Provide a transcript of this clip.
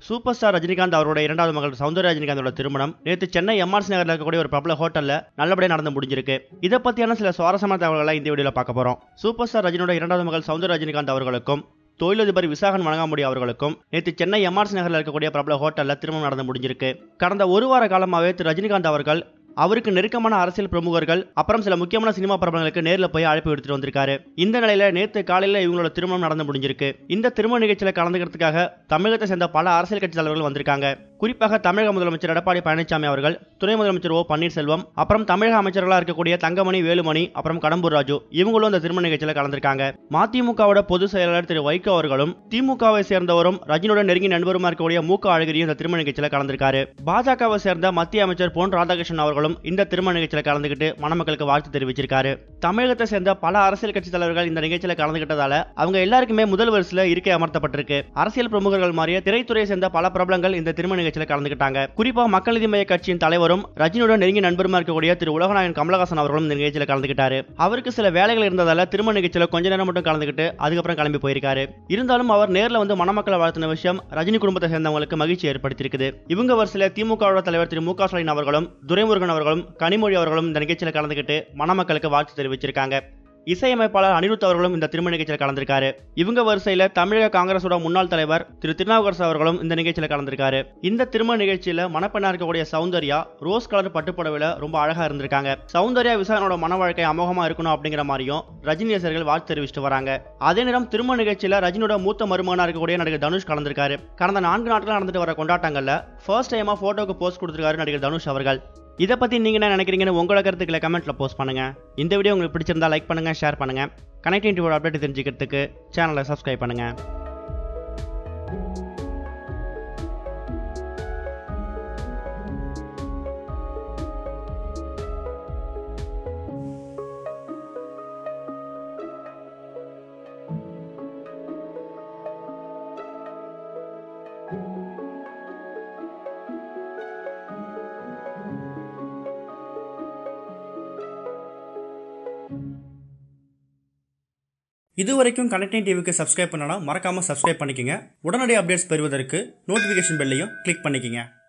super star Rajinikanth அவருடைய இரண்டாவது மகள் சௌந்தர்யா ரஜினிகாந்தோட திருமணம் நேற்று சென்னை எம்ஆர்சி நகரில் இருக்கக்கூடிய ஒரு பிரபல ஹோட்டல்ல நல்லபடியாக நடந்து முடிஞ்சிருக்கு இதை பத்தியான சில சுவாரஸ்யமான தகவல்களை இந்த வீடியோல பார்க்க போறோம் சூப்பர் ஸ்டார் ரஜினியோட இரண்டாவது மகள் சௌந்தர்யா ரஜினிகாந்த் அவர்களுக்கும் தொழிலதிபர் விசாகன் வணங்காமுடி அவர்களுக்கும் நேற்று சென்னை எம்ஆர்சி நகரில் இருக்கக்கூடிய பிரபல ஹோட்டல்ல திருமணம் நடந்து முடிஞ்சிருக்கு கடந்த ஒரு வார காலமாகவே திரு ரஜினிகாந்த் அவர்கள் அவருக்கு நெருக்கமான அரசியல் பிரமுகர்கள் அப்புறம் சில முக்கியமான சினிமா பிரபலங்களுக்கு நேரில் போய் அழைப்பு எடுத்துட்டு வந்திருக்காரு இந்த நிலையில நேற்று காலையில இவங்களோட திருமணம் நடந்து முடிஞ்சிருக்கு இந்த திருமண நிகழ்ச்சியில கலந்துக்கிறதுக்காக தமிழகத்தை சேர்ந்த பல அரசியல் கட்சி தலைவர்கள் வந்திருக்காங்க குறிப்பாக தமிழக முதலமைச்சர் எடப்பாடி பழனிசாமி அவர்கள் துணை முதலமைச்சர் ஓ பன்னீர்செல்வம் அப்புறம் தமிழக அமைச்சர்களாக இருக்கக்கூடிய தங்கமணி வேலுமணி அப்புறம் கடம்பூர் ராஜு இவங்களும் இந்த திருமண நிகழ்ச்சியில கலந்திருக்காங்க மதிமுகவோட பொதுச் செயலாளர் திரு வைகோ அவர்களும் திமுகவை சேர்ந்தவரும் ரஜினியோட நெருங்கி நண்பருமா இருக்கக்கூடிய மூக்க அழகிரியும் இந்த திருமண நிகழ்ச்சியில கலந்திருக்காரு பாஜகவை சேர்ந்த மத்திய அமைச்சர் பொன் ராதாகிருஷ்ணன் அவர்களும் இந்த திருமண நிகழ்ச்சியில கலந்துக்கிட்டு மணமக்களுக்கு வாழ்த்து தெரிவிச்சிருக்காரு தமிழகத்தை சேர்ந்த பல அரசியல் கட்சி தலைவர்கள் இந்த நிகழ்ச்சியில கலந்துக்கிட்டதால அவங்க எல்லாருக்குமே முதல் வரிசையில இருக்கை அமர்த்தப்பட்டிருக்கு அரசியல் பிரமுகர்கள் மாதிரியே திரைத்துறையை சேர்ந்த பல பிரபலங்கள் இந்த திருமண நிகழ்ச்சியில கலந்துக்கிட்டாங்க குறிப்பா மக்கள் நீதி மைய கட்சியின் தலைவரும் ரஜினியோட நெருங்கி நண்பருமா இருக்கக்கூடிய திரு உலகநாயகன் கமலஹாசன் அவர்களும் இந்த நிகழ்ச்சியில கலந்துக்கிட்டாரு அவருக்கு சில வேலைகள் இருந்ததால திருமண நிகழ்ச்சியில கொஞ்ச நேரம் மட்டும் கலந்துக்கிட்டு அதுக்கப்புறம் கிளம்பி போயிருக்காரு இருந்தாலும் அவர் நேர்ல வந்து மணமக்களை வாழ்த்தின விஷயம் ரஜினி குடும்பத்தை சேர்ந்தவங்களுக்கு மகிழ்ச்சி ஏற்படுத்தியிருக்குது இவங்க வரிசையில திமுக தலைவர் திரு மு க ஸ்டாலின் அவர்களும் துரைமுருகன் அவர்களும் கனிமொழி அவர்களும் இந்த நிகழ்ச்சியில கலந்துக்கிட்டு மணமக்களுக்கு வாழ்த்து தெரிவிச்சிருக்காங்க இசையமைப்பாளர் அனிருத் அவர்களும் இந்த திருமண நிகழ்ச்சியில் கலந்திருக்காரு இவங்க வரிசையில தமிழக காங்கிரஸோட முன்னாள் தலைவர் திரு திருநாவுக்கரசு அவர்களும் இந்த நிகழ்ச்சியில கலந்திருக்காரு இந்த திருமண நிகழ்ச்சியில மணப்பெண்ணா இருக்கக்கூடிய சௌந்தர்யா ரோஸ் கலர் பட்டுப்புடவையில ரொம்ப அழகா இருந்திருக்காங்க சௌந்தர்யா விசாகனோட மன வாழ்க்கை அமோகமா இருக்கணும் அப்படிங்கிற மாதிரியும் ரஜினி ரசிகர்கள் வாழ்த்து தெரிவிச்சுட்டு வராங்க அதே நேரம் திருமண நிகழ்ச்சியில ரஜினியோட மூத்த மருமகனா இருக்கக்கூடிய நடிகர் தனுஷ் கலந்திருக்காரு கடந்த நான்கு நாட்கள் நடந்துட்டு வர கொண்டாட்டங்கள்ல ஃபர்ஸ்ட் டைமா போட்டோக்கு போஸ்ட் கொடுத்திருக்காரு நடிகர் தனுஷ் அவர்கள் இதை பத்தி நீங்க என்ன நினைக்கிறீங்கன்னு உங்களோட கருத்துக்களை கமெண்ட்ல போஸ்ட் பண்ணுங்க இந்த வீடியோ உங்களுக்கு பிடிச்சிருந்தா லைக் பண்ணுங்க ஷேர் பண்ணுங்க கனெக்டிங் டிவியோட அப்டேட் தெரிஞ்சுக்கிறதுக்கு சேனலை சப்ஸ்கிரைப் பண்ணுங்க இதுவரைக்கும் கனெக்டிங் டிவிக்கு சப்ஸ்கிரைப் பண்ணனா மறக்காம சப்ஸ்கிரைப் பண்ணிக்கங்க உடனடி அப்டேட்ஸ் பெறுவதற்கு நோட்டிஃபிகேஷன் பெல்லையும் கிளிக் பண்ணிக்கங்க